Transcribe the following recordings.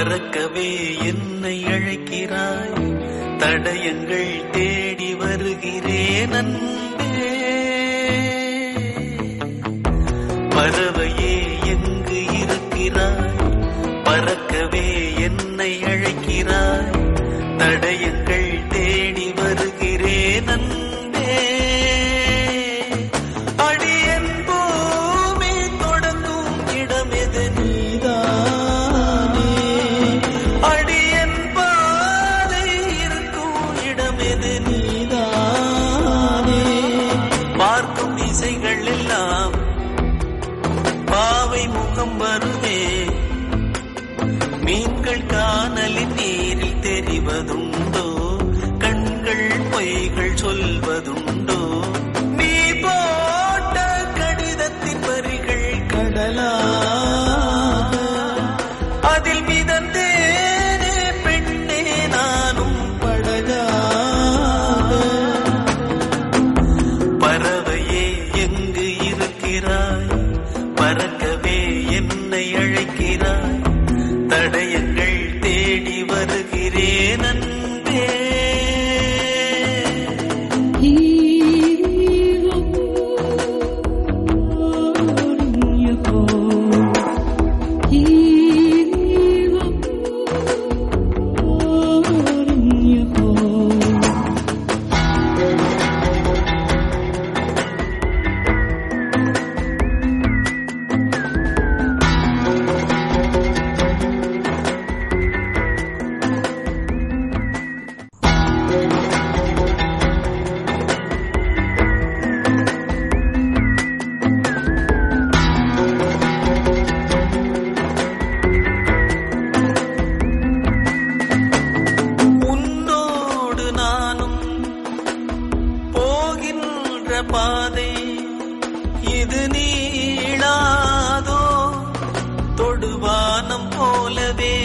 பறக்கவே என்னை அழைக்கிறாய் தடயங்கள் தேடி வருகிறேன் அன்பே பறவையே எங்கு இருக்கிறாய் பறக்கவே என்னை அழைக்கிறாய் தடயங்கள் தேடி வருகிறேன் அன்பே அடியன் பூமி தொடங்கும் இடமெது நீதானே அடியன் பாதை இருக்கும் இடமெது நீதானே பார்க்கும் திசைகள் எல்லாம் பாவை முகம் வருதே மீன்கள் காணலின் நீரில் தெரிவதுண்டோ கண்கள் பொய்கள் சொல்வதுண்டோ நீ போட்ட கடிதத்தின் வரிகள் கடலாக அதில் மிதந்தேனே பெண்ணே நானும் படகாக பறவையே எங்கு இருக்கிறாய் பறக்கவே என்னை அழைக்கிறாய் தடயங்கள் தேடி வருகிறேன் அன்பே உன்னோடு நானும் போகின்ற பாதை இது நீளாதோ தொடுவானம் போலவே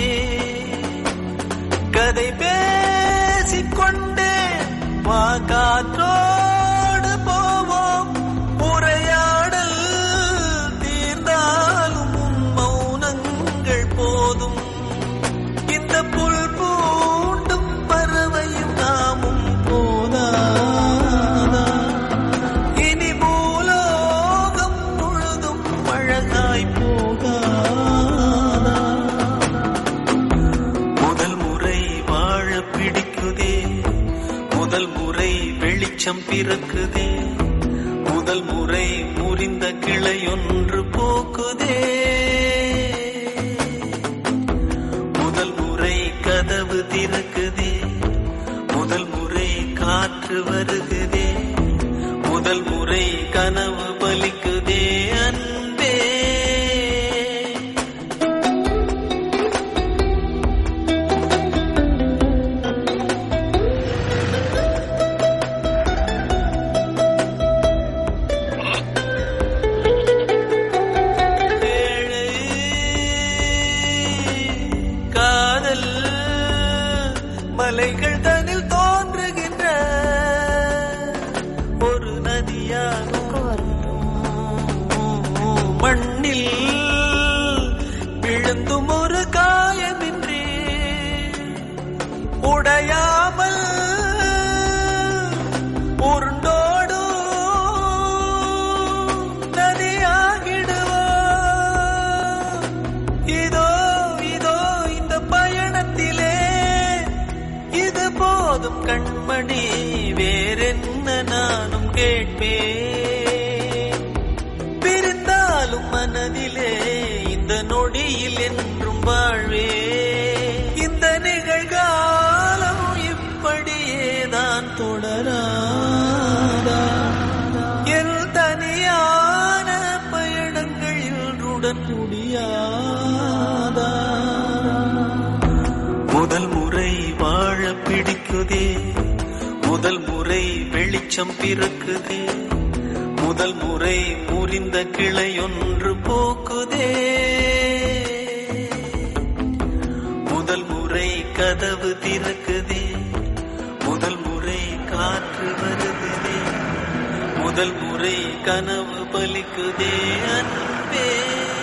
கதை பேசிக்கொண்டே வா காற்றோடு போவோம் உரையாடல் தீர்ந்தாலும் உன் மௌனங்கள் போதும் இந்த புல் பூண்டும் பறவையும் நாமும் போதாதா இனி பூலோகம் முழுதும் அழகாய் போகாதா முதல் முறை வாழ பிடிக்குதே முதல் முறை வெளிச்சம் பிறக்குதே முதல் முறை முறிந்த கிளையொன்று போக்குதே முதல் முறை கதவு திறக்குதே முதல் முறை காற்று வருகுதே முதல் முறை கனவு பலிக்குதே அன்பே ஏழை காதல் மலைகள் தனில் தோன்றுகின்ற ஒரு நதியாகும் மண்ணில் விழுந்தும் ஒரு காயமின்றி உடையாமல் உருண்டோடும் நதியாகிடுவோம் இதோ இதோ இந்த பயணத்திலே இது போதும் கண்மணி வேறென்ன நானும் கேட்பேன் பிரிந்தாலும் மனதிலே இந்த நொடியில் என்றும் வாழ்வே இந்த நிகழ்காலம் இப்படியேதான் தொடராதா என் தனியான பயணங்கள் இன்றுடன் முடியாதா முதல் முறை வாழ பிடிக்குதே முதல் முறை வெளிச்சம் பிறக்குதே முதல் முறை முறிந்த கிளையொன்று போக்குதே முதல் முறை கதவு திறக்குதே முதல் முறை காற்று வருகுதே முதல் முறை கனவு பலிக்குதே அன்பே